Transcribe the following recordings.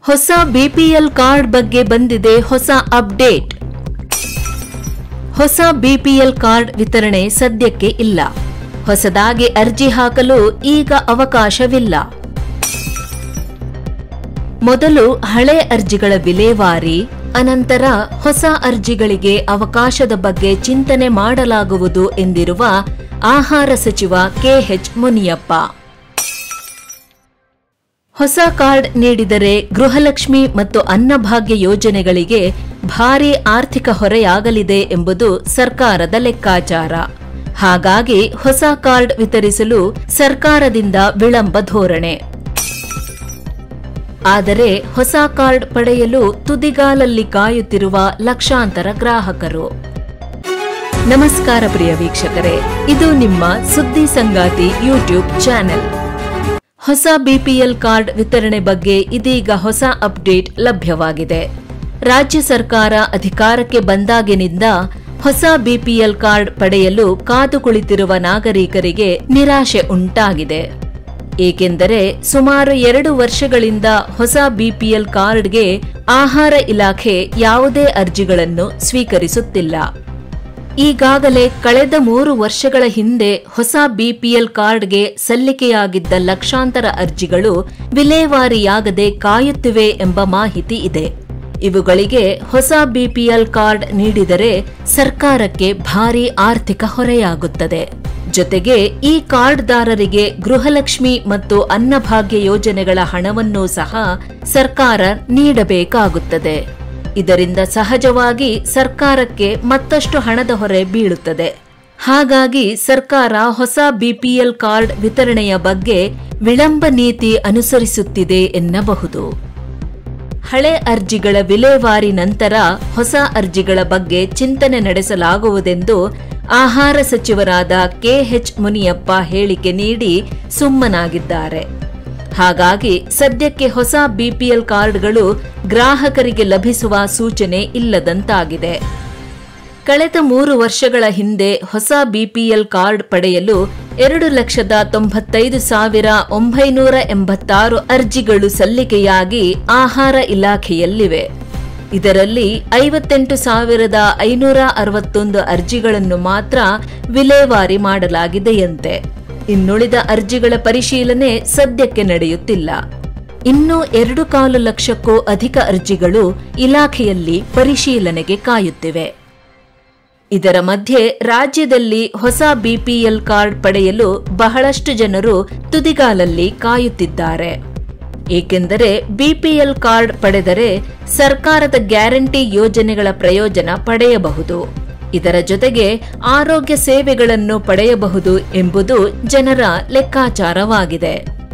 ಹೊಸ BPL card ಬಗ್ಗೆ ಬಂದಿದೆ ಹೊಸ ಅಪ್ಡೇಟ್ ಹೊಸ ಬಿಪಿಎಲ್ ಕಾರ್ಡ್ ವಿತರಣೆ ಸದ್ಯಕ್ಕೆ ಇಲ್ಲ ಹೊಸದಾಗಿ ಅರ್ಜಿ ಹಾಕಲು ಈಗ ಅವಕಾಶವಿಲ್ಲ ಮೊದಲು ಹಳೆ ಅರ್ಜಿಗಳ ವಿಲೇವಾರಿ ಅನಂತರ ಹೊಸ ಅರ್ಜಿಗಳಿಗೆ ಅವಕಾಶದ ಬಗ್ಗೆ ಚಿಂತನೆ ಮಾಡಲಾಗುವುದು ಎಂದಿರುವ ಆಹಾರ ಸಚಿವ ಕೆಎಚ್ ಮುನಿಯಪ್ಪ ಹೊಸ ಕಾರ್ಡ್ ನೀಡಿದರೆ ಗೃಹಲಕ್ಷ್ಮಿ ಮತ್ತು ಅನ್ನಭಾಗ್ಯ ಯೋಜನೆಗಳಿಗೆ ಭಾರಿ ಆರ್ಥಿಕ ಹೊರೆಯಾಗಲಿದೆ ಎಂಬುದು ಸರ್ಕಾರದ ಲೆಕ್ಕಾಚಾರ ಹಾಗಾಗಿ ಹೊಸ ಕಾರ್ಡ್ ವಿತರಿಸಲು ಸರ್ಕಾರದಿಂದ ವಿಳಂಬ ಧೋರಣೆ ಆದರೆ ಹೊಸ ಕಾರ್ಡ್ ಪಡೆಯಲು ತುದಿಗಾಲಲ್ಲಿ ಕಾಯುತ್ತಿರುವ ಲಕ್ಷಾಂತರ ಗ್ರಾಹಕರು ನಮಸ್ಕಾರ ಪ್ರಿಯ ವೀಕ್ಷಕರೇ ಇದು ನಿಮ್ಮ ಸುದ್ದಿ ಸಂಗಾತಿ ಯೂಟ್ಯೂಬ್ ಚಾನೆಲ್ ಹೊಸ ಬಿಪಿಎಲ್ ಕಾರ್ಡ್ ವಿತರಣೆ ಬಗ್ಗೆ ಇದೀಗ ಹೊಸ ಅಪ್ಡೇಟ್ ಲಭ್ಯವಾಗಿದೆ ರಾಜ್ಯ ಸರ್ಕಾರ ಅಧಿಕಾರಕ್ಕೆ ಬಂದಾಗಿನಿಂದ ಹೊಸ ಬಿಪಿಎಲ್ ಕಾರ್ಡ್ ಪಡೆಯಲು ಕಾದು ಕುಳಿತಿರುವ ನಾಗರಿಕರಿಗೆ ನಿರಾಶೆ ಉಂಟಾಗಿದೆ ಏಕೆಂದರೆ ಸುಮಾರು ಎರಡು ವರ್ಷಗಳಿಂದ ಹೊಸ ಬಿಪಿಎಲ್ ಕಾರ್ಡ್ಗೆ ಆಹಾರ ಇಲಾಖೆ ಯಾವುದೇ ಅರ್ಜಿಗಳನ್ನು ಸ್ವೀಕರಿಸುತ್ತಿಲ್ಲ ಈಗಾಗಲೇ ಕಳೆದ ಮೂರು ವರ್ಷಗಳ ಹಿಂದೆ ಹೊಸ ಬಿಪಿಎಲ್ ಕಾರ್ಡ್ಗೆ ಸಲ್ಲಿಕೆಯಾಗಿದ್ದ ಲಕ್ಷಾಂತರ ಅರ್ಜಿಗಳು ವಿಲೇವಾರಿಯಾಗದೆ ಕಾಯುತ್ತಿವೆ ಎಂಬ ಮಾಹಿತಿ ಇದೆ ಇವುಗಳಿಗೆ ಹೊಸ ಬಿಪಿಎಲ್ ಕಾರ್ಡ್ ನೀಡಿದರೆ ಸರ್ಕಾರಕ್ಕೆ ಭಾರಿ ಆರ್ಥಿಕ ಹೊರೆಯಾಗುತ್ತದೆ ಜೊತೆಗೆ ಈ ಕಾರ್ಡ್ದಾರರಿಗೆ ಗೃಹಲಕ್ಷ್ಮಿ ಮತ್ತು ಅನ್ನಭಾಗ್ಯ ಯೋಜನೆಗಳ ಹಣವನ್ನೂ ಸಹ ಸರ್ಕಾರ ನೀಡಬೇಕಾಗುತ್ತದೆ ಇದರಿಂದ ಸಹಜವಾಗಿ ಸರ್ಕಾರಕ್ಕೆ ಮತ್ತಷ್ಟು ಹಣದ ಹೊರೆ ಬೀಳುತ್ತದೆ ಹಾಗಾಗಿ ಸರ್ಕಾರ ಹೊಸ ಬಿಪಿಎಲ್ ಕಾರ್ಡ್ ವಿತರಣೆಯ ಬಗ್ಗೆ ವಿಳಂಬ ನೀತಿ ಅನುಸರಿಸುತ್ತಿದೆ ಎನ್ನಬಹುದು ಹಳೆ ಅರ್ಜಿಗಳ ವಿಲೇವಾರಿ ನಂತರ ಹೊಸ ಅರ್ಜಿಗಳ ಬಗ್ಗೆ ಚಿಂತನೆ ನಡೆಸಲಾಗುವುದೆಂದು ಆಹಾರ ಸಚಿವರಾದ ಕೆಎಚ್ ಮುನಿಯಪ್ಪ ಹೇಳಿಕೆ ನೀಡಿ ಸುಮ್ಮನಾಗಿದ್ದಾರೆ ಹಾಗಾಗಿ ಸದ್ಯಕ್ಕೆ ಹೊಸ ಬಿಪಿಎಲ್ ಕಾರ್ಡ್ಗಳು ಗ್ರಾಹಕರಿಗೆ ಲಭಿಸುವ ಸೂಚನೆ ಇಲ್ಲದಂತಾಗಿದೆ ಕಳೆದ ಮೂರು ವರ್ಷಗಳ ಹಿಂದೆ ಹೊಸ ಬಿಪಿಎಲ್ ಕಾರ್ಡ್ ಪಡೆಯಲು ಎರಡು ಲಕ್ಷದ ತೊಂಬತ್ತೈದು ಸಾವಿರ ಒಂಬೈನೂರ ಎಂಬತ್ತಾರು ಅರ್ಜಿಗಳು ಸಲ್ಲಿಕೆಯಾಗಿ ಆಹಾರ ಇಲಾಖೆಯಲ್ಲಿವೆ ಇದರಲ್ಲಿ ಐವತ್ತೆಂಟು ಸಾವಿರದ ಐನೂರ ಅರವತ್ತೊಂದು ಅರ್ಜಿಗಳನ್ನು ಮಾತ್ರ ವಿಲೇವಾರಿ ಮಾಡಲಾಗಿದೆಯಂತೆ ಇನ್ನುಳಿದ ಅರ್ಜಿಗಳ ಪರಿಶೀಲನೆ ಸದ್ಯಕ್ಕೆ ನಡೆಯುತ್ತಿಲ್ಲ ಇನ್ನೂ ಎರಡು ಕಾಲು ಲಕ್ಷಕ್ಕೂ ಅಧಿಕ ಅರ್ಜಿಗಳು ಇಲಾಖೆಯಲ್ಲಿ ಪರಿಶೀಲನೆಗೆ ಕಾಯುತ್ತಿವೆ ಇದರ ಮಧ್ಯೆ ರಾಜ್ಯದಲ್ಲಿ ಹೊಸ ಬಿಪಿಎಲ್ ಕಾರ್ಡ್ ಪಡೆಯಲು ಬಹಳಷ್ಟು ಜನರು ತುದಿಗಾಲಲ್ಲಿ ಕಾಯುತ್ತಿದ್ದಾರೆ ಏಕೆಂದರೆ ಬಿಪಿಎಲ್ ಕಾರ್ಡ್ ಪಡೆದರೆ ಸರ್ಕಾರದ ಗ್ಯಾರಂಟಿ ಯೋಜನೆಗಳ ಪ್ರಯೋಜನ ಪಡೆಯಬಹುದು ಇದರ ಜೊತೆಗೆ ಆರೋಗ್ಯ ಸೇವೆಗಳನ್ನು ಪಡೆಯಬಹುದು ಎಂಬುದು ಜನರ ಲೆಕ್ಕಾಚಾರವಾಗಿದೆ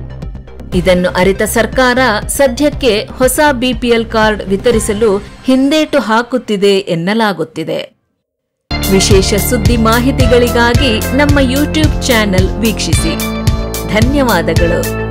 ಇದನ್ನು ಅರಿತ ಸರ್ಕಾರ ಸದ್ಯಕ್ಕೆ ಹೊಸ ಬಿಪಿಎಲ್ ಕಾರ್ಡ್ ವಿತರಿಸಲು ಹಿಂದೇಟು ಹಾಕುತ್ತಿದೆ ಎನ್ನಲಾಗುತ್ತಿದೆ ವಿಶೇಷ ಸುದ್ದಿ ಮಾಹಿತಿಗಳಿಗಾಗಿ ನಮ್ಮ ಯೂಟ್ಯೂಬ್ ಚಾನೆಲ್ ವೀಕ್ಷಿಸಿ ಧನ್ಯವಾದಗಳು